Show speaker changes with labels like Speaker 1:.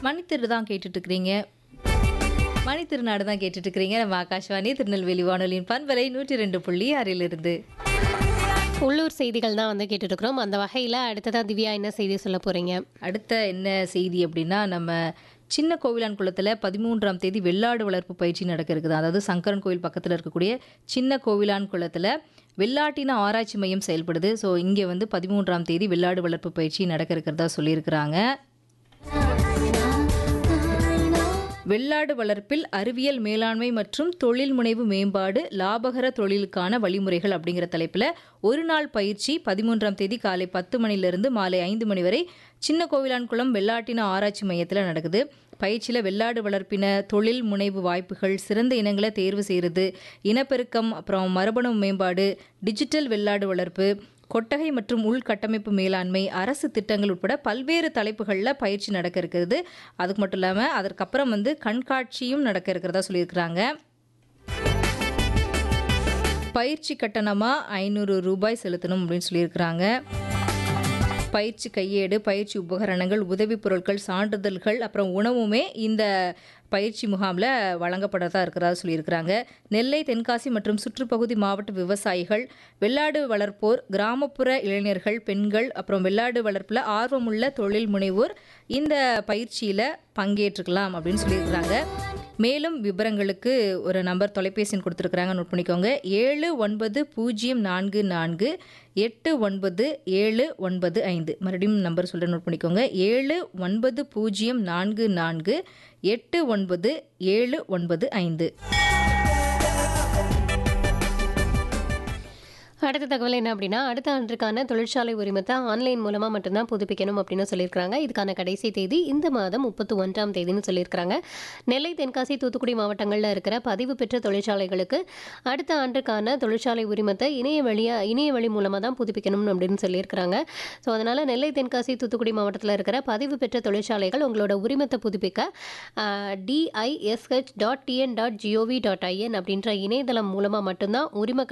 Speaker 1: மணித்திரு தான் கேட்டுட்டு இருக்கிறீங்க மணி திருநாடு தான் கேட்டுட்டு இருக்கிறீங்க நம்ம ஆகாஷ்வாணி திருநெல்வேலி வானொலியின் பண்பலை நூற்றி ரெண்டு புள்ளி ஆறிலிருந்து
Speaker 2: உள்ளூர் செய்திகள் தான் வந்து கேட்டுட்டு இருக்கிறோம் அந்த வகையில் அடுத்ததாக திவ்யா என்ன செய்தி சொல்ல போறீங்க
Speaker 1: அடுத்த என்ன செய்தி அப்படின்னா நம்ம சின்ன கோவிலான் குளத்தில் பதிமூன்றாம் தேதி வெள்ளாடு வளர்ப்பு பயிற்சி நடக்க இருக்குது அதாவது சங்கரன் கோவில் பக்கத்தில் இருக்கக்கூடிய சின்ன கோவிலான் குளத்தில் வெள்ளாட்டின ஆராய்ச்சி மையம் செயல்படுது ஸோ இங்கே வந்து பதிமூன்றாம் தேதி வெள்ளாடு வளர்ப்பு பயிற்சி நடக்க இருக்கிறதா சொல்லியிருக்கிறாங்க வெள்ளாடு வளர்ப்பில் அறிவியல் மேலாண்மை மற்றும் தொழில் முனைவு மேம்பாடு லாபகர தொழிலுக்கான வழிமுறைகள் அப்படிங்கிற தலைப்பில் ஒரு நாள் பயிற்சி பதிமூன்றாம் தேதி காலை பத்து மணிலிருந்து மாலை ஐந்து மணி வரை சின்ன கோவிலான்குளம் வெள்ளாட்டின ஆராய்ச்சி மையத்தில் நடக்குது பயிற்சியில் வெள்ளாடு வளர்ப்பின தொழில் முனைவு வாய்ப்புகள் சிறந்த இனங்களை தேர்வு செய்கிறது இனப்பெருக்கம் அப்புறம் மரபணு மேம்பாடு டிஜிட்டல் வெள்ளாடு வளர்ப்பு கொட்டகை மற்றும் உள்கட்டமைப்பு மேலாண்மை அரசு திட்டங்கள் உட்பட பல்வேறு தலைப்புகளில் பயிற்சி நடக்க இருக்கிறது அதுக்கு மட்டும் இல்லாமல் அதற்கப்புறம் வந்து கண்காட்சியும் நடக்க இருக்கிறதா சொல்லியிருக்கிறாங்க பயிற்சி கட்டணமாக ஐநூறு ரூபாய் செலுத்தணும் அப்படின்னு சொல்லியிருக்கிறாங்க பயிற்சி கையேடு பயிற்சி உபகரணங்கள் உதவிப் பொருட்கள் சான்றிதழ்கள் அப்புறம் உணவுமே இந்த பயிற்சி முகாமில் வழங்கப்படதா இருக்கிறதா சொல்லியிருக்கிறாங்க நெல்லை தென்காசி மற்றும் சுற்றுப்பகுதி மாவட்ட விவசாயிகள் வெள்ளாடு வளர்ப்போர் கிராமப்புற இளைஞர்கள் பெண்கள் அப்புறம் வெள்ளாடு வளர்ப்பில் ஆர்வமுள்ள தொழில் முனைவோர் இந்த பயிற்சியில் பங்கேற்றுக்கலாம் அப்படின்னு சொல்லியிருக்கிறாங்க மேலும் விவரங்களுக்கு ஒரு நம்பர் தொலைபேசி எண் கொடுத்துருக்குறாங்க நோட் பண்ணிக்கோங்க ஏழு ஒன்பது பூஜ்ஜியம் நான்கு நான்கு எட்டு ஒன்பது ஏழு ஒன்பது ஐந்து மறுபடியும் நம்பர் சொல்கிறேன் நோட் பண்ணிக்கோங்க ஏழு ஒன்பது பூஜ்ஜியம் நான்கு நான்கு எட்டு ஒன்பது ஏழு ஒன்பது ஐந்து
Speaker 2: அடுத்த தகவல் என்ன அப்படின்னா அடுத்த ஆண்டுக்கான தொழிற்சாலை உரிமத்தை ஆன்லைன் மூலமாக மட்டும்தான் புதுப்பிக்கணும் அப்படின்னு சொல்லியிருக்காங்க இதுக்கான கடைசி தேதி இந்த மாதம் முப்பத்தி ஒன்றாம் தேதின்னு சொல்லியிருக்காங்க நெல்லை தென்காசி தூத்துக்குடி மாவட்டங்களில் இருக்கிற பதிவு பெற்ற தொழிற்சாலைகளுக்கு அடுத்த ஆண்டுக்கான தொழிற்சாலை உரிமத்தை இணைய வழியாக இணைய வழி மூலமாக தான் புதுப்பிக்கணும் அப்படின்னு சொல்லியிருக்கிறாங்க ஸோ அதனால் நெல்லை தென்காசி தூத்துக்குடி மாவட்டத்தில் இருக்கிற பதிவு பெற்ற தொழிற்சாலைகள் உங்களோட உரிமத்தை புதுப்பிக்க DISH dot TN dot GOV dot IN அப்படின்ற இணையதளம் மூலமாக மட்டும்தான் உரிம